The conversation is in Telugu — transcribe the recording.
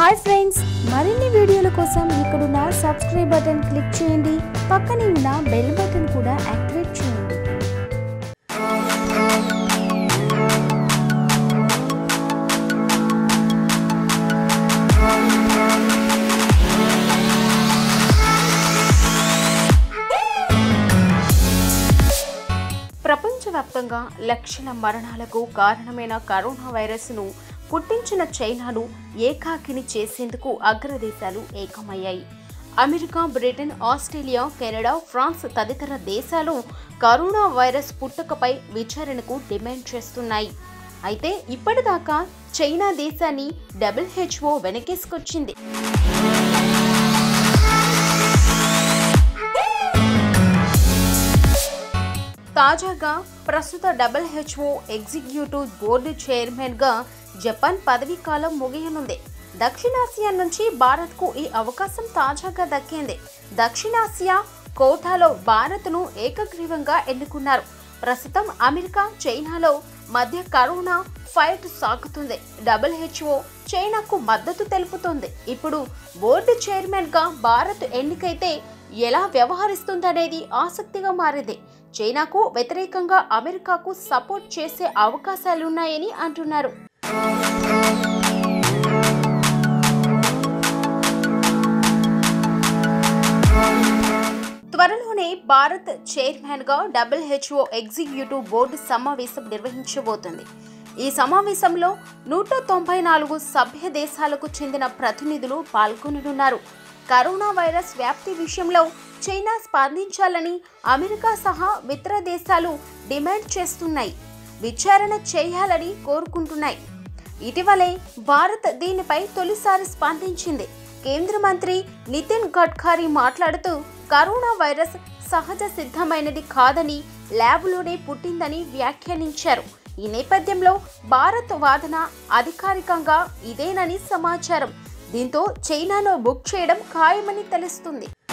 హాయ్ ఫ్రెండ్స్ మరిన్ని వీడియోల కోసం ఇక్కడున్న సబ్స్క్రైబ్ బటన్ క్లిక్ చేయండి పక్కనే ఉన్న బెల్ బటన్ కూడా యాక్టివేట్ చేయండి ప్రపంచవ్యాప్తంగా లక్షల మరణాలకు కారణమైన కరోనా వైరస్ను పుట్టించిన చైనాను ఏకాకిని చేసేందుకు అగ్రదేశాలు ఏకమయ్యాయి America Britain Australia Canada France తదితర దేశాలు కరోనా వైరస్ పుట్టుకపై విచారణకు డిమాండ్ చేస్తున్నాయి అయితే ఇప్పటిదాకా చైనా దేశాన్ని డబ్ల్యూహెచ్ఓ వెనకేసుకొచ్చింది తాజాగా ప్రస్తుత డబ్ల్యూహెచ్ఓ ఎగ్జిక్యూటివ్ బోర్డు చైర్మన్గా జపాన్ పదవీ కాలం ముగియనుంది దక్షిణాసియా నుంచి భారత్కు ఈ అవకాశం తాజాగా దక్కింది దక్షిణాసియా కోటాలో భారత్ను ఏకగ్రీవంగా ఎన్నుకున్నారు ప్రస్తుతం అమెరికా చైనాలో మధ్య కరోనా ఫైట్ సాగుతుంది డబ్ల్యూహెచ్ఓ చైనాకు మద్దతు తెలుపుతుంది ఇప్పుడు బోర్డు చైర్మన్గా భారత్ ఎన్నికైతే ఎలా వ్యవహరిస్తుందనేది ఆసక్తిగా మారింది చైనాకు వ్యతిరేకంగా అమెరికాకు సపోర్ట్ చేసే అవకాశాలున్నాయని అంటున్నారు త్వరలోనే భారత్ చైర్మన్గా డబ్ల్యూహెచ్ఓ ఎగ్జిక్యూటివ్ బోర్డు సమావేశం నిర్వహించబోతుంది ఈ సమావేశంలో నూట తొంభై నాలుగు సభ్య దేశాలకు చెందిన ప్రతినిధులు పాల్గొననున్నారు కరోనా వైరస్ వ్యాప్తి విషయంలో చైనా స్పందించాలని అమెరికా సహా ఇతర దేశాలు డిమాండ్ చేస్తున్నాయి విచారణ చేయాలని కోరుకుంటున్నాయి ఇటీవలే భారత్ దీనిపై తొలిసారి స్పందించింది కేంద్ర మంత్రి నితిన్ గడ్కరీ మాట్లాడుతూ కరోనా వైరస్ సహజ సిద్ధమైనది కాదని ల్యాబ్లోనే పుట్టిందని వ్యాఖ్యానించారు ఈ నేపథ్యంలో భారత్ వాదన అధికారికంగా ఇదేనని సమాచారం దీంతో చైనాను బుక్ చేయడం ఖాయమని తెలుస్తుంది